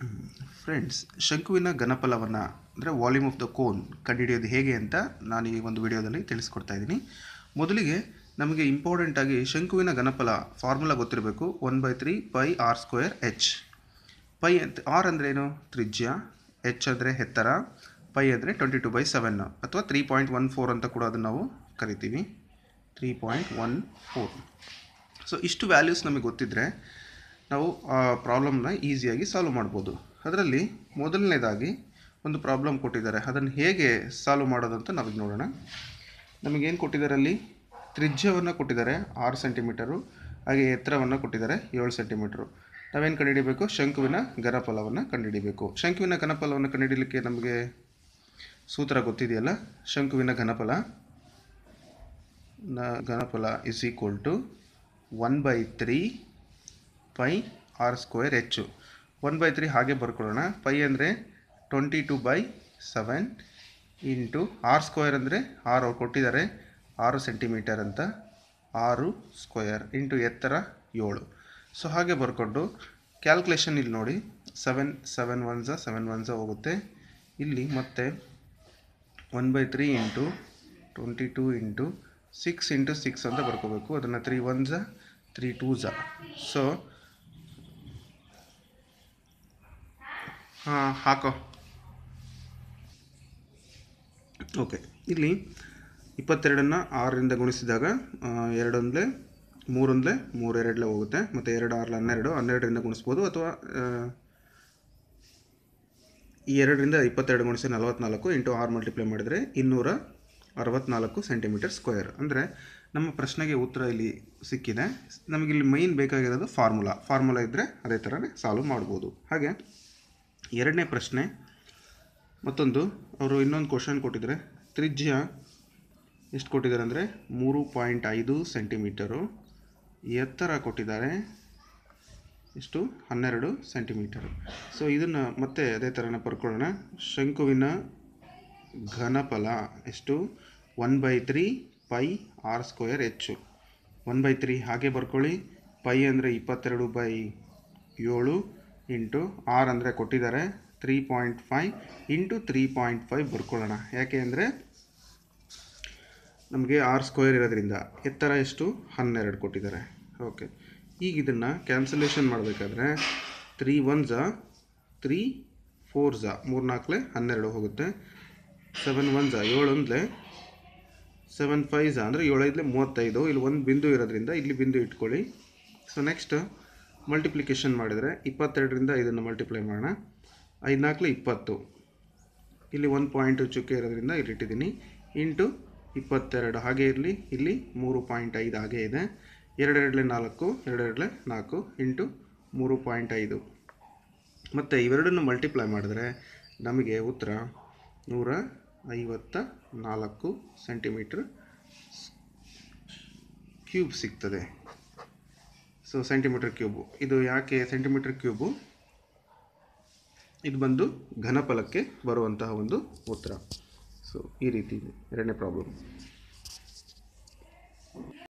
friends ಶಂಕುವಿನ ಘನಫಲವನ್ನು ಅಂದರೆ ವಾಲ್ಯೂಮ್ ಆಫ್ ದ ಕೋನ್ ಕಂಡುಹಿಡಿಯೋದು ಹೇಗೆ ಅಂತ ನಾನು ಈ ಒಂದು ವಿಡಿಯೋದಲ್ಲಿ ತಿಳಿಸ್ಕೊಡ್ತಾ ಇದ್ದೀನಿ ಮೊದಲಿಗೆ ನಮಗೆ ಇಂಪಾರ್ಟೆಂಟ್ ಆಗಿ ಶಂಕುವಿನ ಘನಫಲ ಫಾರ್ಮುಲಾ ಗೊತ್ತಿರಬೇಕು one by three pi r square h pi ಅಂತ ಆರ್ ಅಂದರೆ ಏನು ತ್ರಿಜ್ಯ ಎಚ್ ಅಂದರೆ ಎತ್ತರ ಪೈ ಅಂದರೆ ಟ್ವೆಂಟಿ ಟು ಬೈ ಸೆವೆನ್ ಅಥವಾ ತ್ರೀ ಪಾಯಿಂಟ್ ಒನ್ ಫೋರ್ ಅಂತ ಕೂಡ ಅದನ್ನು ನಾವು ಕರಿತೀವಿ three point one four so ಇಷ್ಟು ವ್ಯಾಲ್ಯೂಸ್ ನಮಗೆ ಗೊತ್ತಿದ್ದರೆ ನಾವು ಆ ಪ್ರಾಬ್ಲಮ್ನ ಈಸಿಯಾಗಿ ಸಾಲ್ವ್ ಮಾಡ್ಬೋದು ಅದರಲ್ಲಿ ಮೊದಲನೇದಾಗಿ ಒಂದು ಪ್ರಾಬ್ಲಮ್ ಕೊಟ್ಟಿದ್ದಾರೆ ಅದನ್ನು ಹೇಗೆ ಸಾಲ್ವ್ ಮಾಡೋದು ಅಂತ ನಾವೀಗ ನೋಡೋಣ ನಮಗೇನು ಕೊಟ್ಟಿದ್ದಾರೆ ಅಲ್ಲಿ ತ್ರಿಜ್ಯವನ್ನು ಕೊಟ್ಟಿದ್ದಾರೆ ಆರು ಸೆಂಟಿಮೀಟರು ಹಾಗೆ ಎತ್ತರವನ್ನು ಕೊಟ್ಟಿದ್ದಾರೆ ಏಳು ಸೆಂಟಿಮೀಟರು ನಾವೇನು ಕಂಡುಹಿಡಿಬೇಕು ಶಂಕುವಿನ ಘನಫಲವನ್ನು ಕಂಡುಹಿಡಿಬೇಕು ಶಂಕುವಿನ ಘನಫಲವನ್ನು ಕಂಡುಹಿಡಿಯಲಿಕ್ಕೆ ನಮಗೆ ಸೂತ್ರ ಗೊತ್ತಿದೆಯಲ್ಲ ಶಂಕುವಿನ ಘನಫಲ ನ ಘನಫಲ is equal to one by three pi r square ಹೆಚ್ಚು ಒನ್ ಬೈ ತ್ರೀ ಹಾಗೆ ಬರ್ಕೊಳ್ಳೋಣ ಪೈ ಅಂದರೆ twenty two by seven into r square ಅಂದರೆ ಆರು ಅವ್ರು ಕೊಟ್ಟಿದ್ದಾರೆ ಆರು ಸೆಂಟಿಮೀಟರ್ ಅಂತ ಆರು ಸ್ಕ್ವೇರ್ ಇಂಟು ಎತ್ತರ ಏಳು ಸೊ ಹಾಗೆ ಬರ್ಕೊಂಡು ಕ್ಯಾಲ್ಕುಲೇಷನ್ ಇಲ್ಲಿ ನೋಡಿ seven seven ones seven ones ಹೋಗುತ್ತೆ ಇಲ್ಲಿ ಮತ್ತೆ one by three into twenty two into six into six ಅಂತ ಬರ್ಕೋಬೇಕು ಅದನ್ನು three ones three twos so ಹಾಂ ಹಾಕೋ ಓಕೆ ಇಲ್ಲಿ ಇಪ್ಪತ್ತೆರಡನ್ನು ಆರರಿಂದ ಗುಣಿಸಿದಾಗ ಎರಡೊಂದಲೇ ಮೂರೊಂದಲೇ ಮೂರು ಎರಡಲೇ ಹೋಗುತ್ತೆ ಮತ್ತು ಎರಡು ಆರ್ಲ ಹನ್ನೆರಡು ಹನ್ನೆರಡರಿಂದ ಗುಣಿಸ್ಬೋದು ಅಥವಾ ಈ ಎರಡರಿಂದ ಇಪ್ಪತ್ತೆರಡು ಗುಣಿಸಿ ನಲವತ್ನಾಲ್ಕು ಇಂಟು ಆರು ಮಲ್ಟಿಪ್ಲೈ ಮಾಡಿದರೆ ಇನ್ನೂರ ಅರವತ್ನಾಲ್ಕು ಸೆಂಟಿಮೀಟರ್ ಸ್ಕ್ವೇರ್ ಅಂದರೆ ನಮ್ಮ ಪ್ರಶ್ನೆಗೆ ಉತ್ತರ ಇಲ್ಲಿ ಸಿಕ್ಕಿದೆ ನಮಗಿಲ್ಲಿ ಮೈನ್ ಬೇಕಾಗಿರೋದು ಫಾರ್ಮುಲಾ ಫಾರ್ಮುಲಾ ಇದ್ದರೆ ಅದೇ ಥರನೇ ಸಾಲ್ವ್ ಮಾಡ್ಬೋದು ಹಾಗೆ ಎರಡನೇ ಪ್ರಶ್ನೆ ಮತ್ತೊಂದು ಅವರು ಇನ್ನೊಂದು ಕ್ವಶನ್ ಕೊಟ್ಟಿದ್ದಾರೆ ತ್ರಿಜ್ಯ ಎಷ್ಟು ಕೊಟ್ಟಿದ್ದಾರೆ ಅಂದರೆ ಮೂರು ಪಾಯಿಂಟ್ ಐದು ಸೆಂಟಿಮೀಟರು ಎತ್ತರ ಕೊಟ್ಟಿದ್ದಾರೆ ಎಷ್ಟು ಹನ್ನೆರಡು ಸೆಂಟಿಮೀಟರು ಸೊ ಇದನ್ನು ಮತ್ತೆ ಅದೇ ಥರನೇ ಬರ್ಕೊಳ್ಳೋಣ ಶಂಕುವಿನ ಘನಫಲ ಎಷ್ಟು one by three pi r square ಹೆಚ್ಚು ಒನ್ ಬೈ ತ್ರೀ ಹಾಗೆ ಬರ್ಕೊಳ್ಳಿ ಪೈ ಅಂದರೆ ಇಪ್ಪತ್ತೆರಡು ಬೈ ಏಳು ಇಂಟು ಆರ್ ಅಂದರೆ ಕೊಟ್ಟಿದ್ದಾರೆ three point five into three point five ಬರ್ಕೊಳ್ಳೋಣ ಯಾಕೆ ಅಂದರೆ ನಮಗೆ ಆರ್ ಸ್ಕ್ವೇರ್ ಇರೋದ್ರಿಂದ ಎತ್ತರ ಎಷ್ಟು ಹನ್ನೆರಡು ಕೊಟ್ಟಿದ್ದಾರೆ ಓಕೆ ಈಗ ಇದನ್ನು ಕ್ಯಾನ್ಸಲೇಷನ್ ಮಾಡಬೇಕಾದ್ರೆ ತ್ರೀ ಒನ್ ಝಾ ತ್ರೀ ಫೋರ್ ಝಾ ಮೂರು ನಾಲ್ಕಲೆ ಹನ್ನೆರಡು ಹೋಗುತ್ತೆ ಸೆವೆನ್ ಒನ್ ಝಾ ಏಳೊಂದಲೆ ಸೆವೆನ್ ಫೈವ್ ಝಾ ಅಂದರೆ ಏಳೈದಲೆ ಮೂವತ್ತೈದು ಇಲ್ಲಿ ಒಂದು ಬಿಂದು ಇರೋದ್ರಿಂದ ಇಲ್ಲಿ ಬಿಂದು ಇಟ್ಕೊಳ್ಳಿ ಸೊ ನೆಕ್ಸ್ಟ್ ಮಲ್ಟಿಪ್ಲಿಕೇಶನ್ ಮಾಡಿದರೆ ಇಪ್ಪತ್ತೆರಡರಿಂದ ಇದನ್ನು ಮಲ್ಟಿಪ್ಲೈ ಮಾಡೋಣ ಐದು ನಾಲ್ಕಲೆ ಇಪ್ಪತ್ತು ಇಲ್ಲಿ ಒಂದು ಪಾಯಿಂಟ್ ಚುಕ್ಕೆ ಇರೋದ್ರಿಂದ ಇಲ್ಲಿ ಇಟ್ಟಿದ್ದೀನಿ ಇಂಟು ಇಪ್ಪತ್ತೆರಡು ಹಾಗೆ ಇರಲಿ ಇಲ್ಲಿ ಮೂರು ಪಾಯಿಂಟ್ ಐದು ಹಾಗೆ ಇದೆ ಎರಡೆರಡಲೆ ನಾಲ್ಕು ಎರಡೆರಡಲೆ ನಾಲ್ಕು ಇಂಟು ಮೂರು ಪಾಯಿಂಟ್ ಐದು ಮತ್ತು ಇವೆರಡನ್ನು ಮಲ್ಟಿಪ್ಲೈ ಮಾಡಿದ್ರೆ ನಮಗೆ ಉತ್ತರ ನೂರ ಐವತ್ತ ನಾಲ್ಕು ಸೆಂಟಿಮೀಟ್ರ್ ಕ್ಯೂಬ್ ಸಿಗ್ತದೆ ಸೊ ಸೆಂಟಿಮೀಟರ್ ಕ್ಯೂಬು ಇದು ಯಾಕೆ ಸೆಂಟಿಮೀಟರ್ ಕ್ಯೂಬು ಇದು ಬಂದು ಘನಫಲಕ್ಕೆ ಬರುವಂತಹ ಒಂದು ಉತ್ತರ ಸೊ ಈ ರೀತಿ ಇದೆ ಎರಡನೇ ಪ್ರಾಬ್ಲಮ್